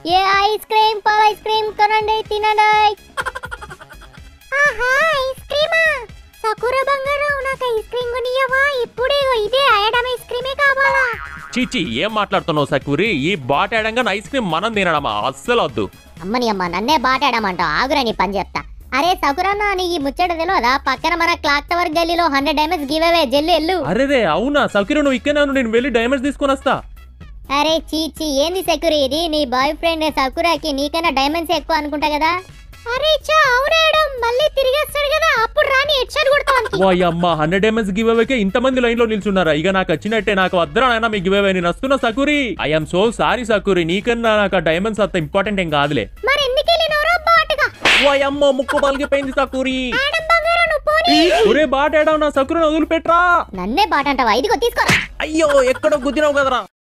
ఏ ice cream పాల ice cream కొనండి తినండి ఆహా ఐస్ క్రీమా సకుర బంగారం నాకు ఐస్ క్రీమ్ కొనియవా ఇప్పుడే ఇదే అయడం ఐస్ క్రీమే కావాలా చీచి ఏం మాట్లాడుతున్నావు సకూరి ఈ బాటాడంగా ఐస్ క్రీమ్ మనం తినడమా అస్సలు వద్దు అమ్మని అమ్మ నన్నే బాటాడమంటావు ఆగురా నీ పని చెప్తా అరే సకురన్న నీ ఈ ముచ్చట తెలియదా పక్కన మన క్లాక్ టవర్ గల్లీలో హండ్రెడ్ డైమండ్స్ గివ్ అవే జల్లు ఎల్లు అరేరే అవునా సకూరి నువ్వు ఇక్కడే ఉండు, నేను వెళ్ళి డైమండ్స్ తీసుకొని వస్తా అరే చీచి ఏంది సెక్యూరి ఇది నీ బాయ్ ఫ్రెండ్ సకురాకి నీకన్నా డైమండ్స్ ఎక్కువ అనుకుంటా కదా అరే చా అవునేయడం మళ్ళీ తిరిగేస్తాడు కదా అప్పుడు రాని హెడ్షాట్ కొడతాను ఓ అమ్మ హండ్రెడ్ డైమండ్స్ గివ్ అవేకే ఇంతమంది లైన్ లో నిల్చున్నారా ఇక నాకు వచ్చినట్టే నాకు వద్దరా నాయనా మీ గివ్ అవే నేను వస్తున్నా సకూరి ఐఎమ్ సో సారీ సకూరి నీకన్నా నాకు డైమండ్స్ అంత ఇంపార్టెంట్ ఏం కాదులే మరి ఎందుకు వెళ్ళినవరా బాటుగా ఓ అమ్మ ముక్కు పలిగిపోయింది సకూరి ఆడం బంగారం నువ్వు పోనీ ఒరే బాటాడావు నా సకూరిని వదిలిపెట్రా నన్నే బాట అంటావా ఇదిగో తీసుకోరా అయ్యో ఎక్కడో గుద్దినావు కదరా